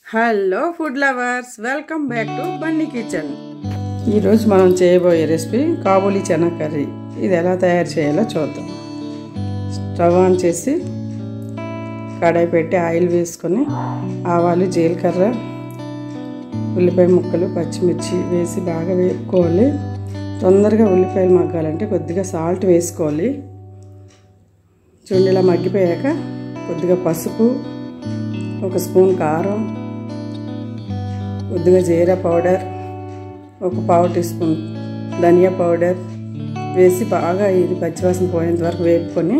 hello food lovers welcome back to Bunny Kitchen ఈరోజు మనం చేయబోయే రెసిపీ కాబూలీ చెనా కర్రీ ఇది ఎలా తయారు చేయాలో చూద్దాం స్టవ్ ఆన్ చేసి కడాయి పెట్టి ఆయిల్ వేసుకొని ఆవాలు జీలకర్ర ఉల్లిపాయ ముక్కలు పచ్చిమిర్చి వేసి బాగా వేపుకోవాలి తొందరగా ఉల్లిపాయలు మగ్గాలంటే కొద్దిగా సాల్ట్ వేసుకోవాలి చూడండి ఇలా మగ్గిపోయాక కొద్దిగా పసుపు ఒక స్పూన్ కారం కొద్దిగా జీరా పౌడర్ ఒక పావు టీ స్పూన్ ధనియా పౌడర్ వేసి బాగా ఇది పచ్చివాసన పోయేంత వరకు వేపుకొని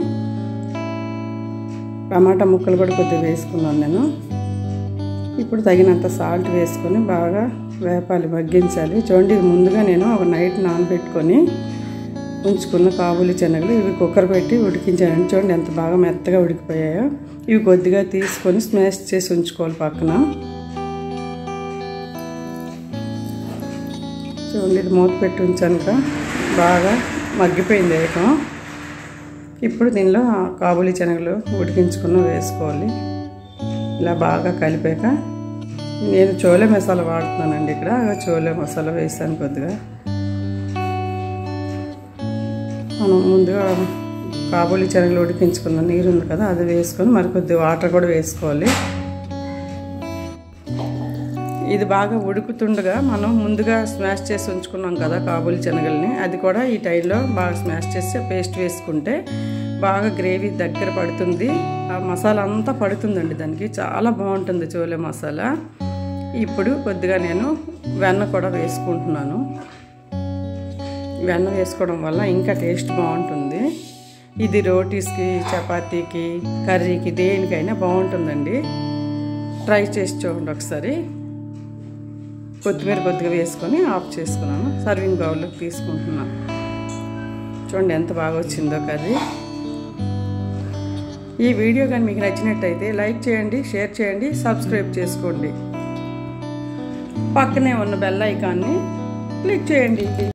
టమాటా ముక్కలు కూడా కొద్దిగా వేసుకున్నాను నేను ఇప్పుడు తగినంత సాల్ట్ వేసుకొని బాగా వేపాలి మగ్గించాలి చూడండి ఇది ముందుగా నేను ఒక నైట్ నానబెట్టుకొని ఉంచుకున్న కాబూలి శనగలు ఇవి కుక్కర్ పెట్టి ఉడికించాను చూడండి ఎంత బాగా మెత్తగా ఉడికిపోయాయో ఇవి కొద్దిగా తీసుకొని స్మాష్ చేసి ఉంచుకోవాలి పక్కన చూడండి ఇది మూత పెట్టి ఉంచానుక బాగా మగ్గిపోయింది ఏకం ఇప్పుడు దీనిలో కాబూలి శనగలు ఉడికించుకున్న వేసుకోవాలి ఇలా బాగా కలిపాక నేను చోలే మసాలా వాడుతున్నానండి ఇక్కడ చోలే మసాలా వేసాను కొద్దిగా మనం ముందుగా కాబూలి శనగలు ఉడికించుకున్న నీరు ఉంది కదా అది వేసుకొని మరి కొద్ది వాటర్ కూడా వేసుకోవాలి ఇది బాగా ఉడుకుతుండగా మనం ముందుగా స్మాష్ చేసి ఉంచుకున్నాం కదా కాబూలి శనగల్ని అది కూడా ఈ టైంలో బాగా స్మాష్ చేసి పేస్ట్ వేసుకుంటే బాగా గ్రేవీ దగ్గర పడుతుంది ఆ మసాలా అంతా పడుతుందండి దానికి చాలా బాగుంటుంది చోలే మసాలా ఇప్పుడు కొద్దిగా నేను వెన్న కూడా వేసుకుంటున్నాను వెన్న వేసుకోవడం వల్ల ఇంకా టేస్ట్ బాగుంటుంది ఇది రోటీస్కి చపాతీకి కర్రీకి దేనికైనా బాగుంటుందండి ట్రై చేసి చూడండి ఒకసారి కొత్తిమీర కొద్దిగా వేసుకొని ఆఫ్ చేసుకున్నాను సర్వింగ్ బౌల్లోకి తీసుకుంటున్నాను చూడండి ఎంత బాగా వచ్చిందో కర్రీ ఈ వీడియో కానీ మీకు నచ్చినట్టయితే లైక్ చేయండి షేర్ చేయండి సబ్స్క్రైబ్ చేసుకోండి పక్కనే ఉన్న బెల్ ఐకాన్ని క్లిక్ చేయండి